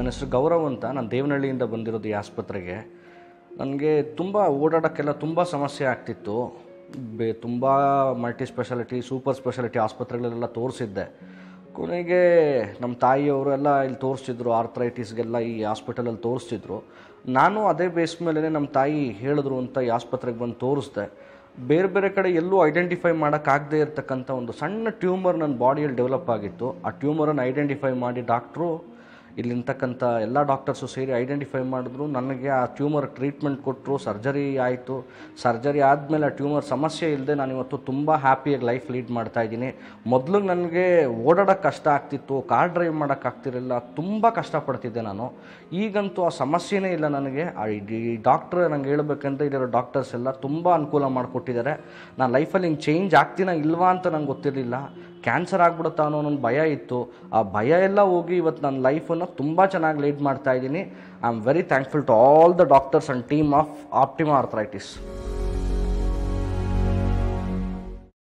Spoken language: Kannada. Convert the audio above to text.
ನನ್ನ ಹೆಸರು ಗೌರವ್ ಅಂತ ನಾನು ದೇವನಹಳ್ಳಿಯಿಂದ ಬಂದಿರೋದು ಈ ಆಸ್ಪತ್ರೆಗೆ ನನಗೆ ತುಂಬ ಓಡಾಡೋಕ್ಕೆಲ್ಲ ತುಂಬ ಸಮಸ್ಯೆ ಆಗ್ತಿತ್ತು ಬೇ ತುಂಬ ಮಲ್ಟಿ ಸ್ಪೆಷಾಲಿಟಿ ಸೂಪರ್ ಸ್ಪೆಷಾಲಿಟಿ ಆಸ್ಪತ್ರೆಗಳೆಲ್ಲ ತೋರಿಸಿದ್ದೆ ಕೊನೆಗೆ ನಮ್ಮ ತಾಯಿಯವರು ಎಲ್ಲ ಇಲ್ಲಿ ತೋರಿಸ್ತಿದ್ರು ಆರ್ಥರೈಟಿಸ್ಗೆಲ್ಲ ಈ ಹಾಸ್ಪಿಟಲಲ್ಲಿ ತೋರಿಸ್ತಿದ್ರು ನಾನು ಅದೇ ಬೇಸ್ ಮೇಲೆ ನಮ್ಮ ತಾಯಿ ಹೇಳಿದ್ರು ಅಂತ ಈ ಆಸ್ಪತ್ರೆಗೆ ಬಂದು ತೋರಿಸ್ದೆ ಬೇರೆ ಬೇರೆ ಕಡೆ ಎಲ್ಲೂ ಐಡೆಂಟಿಫೈ ಮಾಡೋಕ್ಕಾಗದೇ ಇರತಕ್ಕಂಥ ಒಂದು ಸಣ್ಣ ಟ್ಯೂಮರ್ ನನ್ನ ಬಾಡಿಯಲ್ಲಿ ಡೆವಲಪ್ ಆಗಿತ್ತು ಆ ಟ್ಯೂಮರನ್ನು ಐಡೆಂಟಿಫೈ ಮಾಡಿ ಡಾಕ್ಟ್ರು ಇಲ್ಲಿರ್ತಕ್ಕಂಥ ಎಲ್ಲ ಡಾಕ್ಟರ್ಸು ಸೇರಿ ಐಡೆಂಟಿಫೈ ಮಾಡಿದ್ರು ನನಗೆ ಆ ಟ್ಯೂಮರ್ ಟ್ರೀಟ್ಮೆಂಟ್ ಕೊಟ್ಟರು ಸರ್ಜರಿ ಆಯಿತು ಸರ್ಜರಿ ಆದಮೇಲೆ ಆ ಟ್ಯೂಮರ್ ಸಮಸ್ಯೆ ಇಲ್ಲದೆ ನಾನು ಇವತ್ತು ತುಂಬ ಹ್ಯಾಪಿಯಾಗಿ ಲೈಫ್ ಲೀಡ್ ಮಾಡ್ತಾ ಇದ್ದೀನಿ ಮೊದಲು ನನಗೆ ಓಡಾಡೋಕ್ಕೆ ಕಷ್ಟ ಆಗ್ತಿತ್ತು ಕಾರ್ ಡ್ರೈವ್ ಮಾಡೋಕ್ಕಾಗ್ತಿರಲಿಲ್ಲ ತುಂಬ ಕಷ್ಟಪಡ್ತಿದ್ದೆ ನಾನು ಈಗಂತೂ ಆ ಸಮಸ್ಯೆನೇ ಇಲ್ಲ ನನಗೆ ಆ ಇಡೀ ಡಾಕ್ಟ್ರ್ ನಂಗೆ ಹೇಳ್ಬೇಕಂದ್ರೆ ಇಲ್ಲಿರೋ ಡಾಕ್ಟರ್ಸ್ ಎಲ್ಲ ತುಂಬ ಅನುಕೂಲ ಮಾಡಿಕೊಟ್ಟಿದ್ದಾರೆ ನಾನು ಲೈಫಲ್ಲಿ ಹಿಂಗೆ ಚೇಂಜ್ ಆಗ್ತೀನ ಇಲ್ವಾ ಅಂತ ನಂಗೆ ಗೊತ್ತಿರಲಿಲ್ಲ ಕ್ಯಾನ್ಸರ್ ಆಗ್ಬಿಡುತ್ತಾ ಅನ್ನೋ ಒಂದು ಭಯ ಇತ್ತು ಆ ಭಯ ಎಲ್ಲ ಹೋಗಿ ಇವತ್ತು ನನ್ನ ಲೈಫನ್ನು ತುಂಬ ಚೆನ್ನಾಗಿ ಲೀಡ್ ಮಾಡ್ತಾ ಇದ್ದೀನಿ I am very thankful to all the doctors and team of Optima arthritis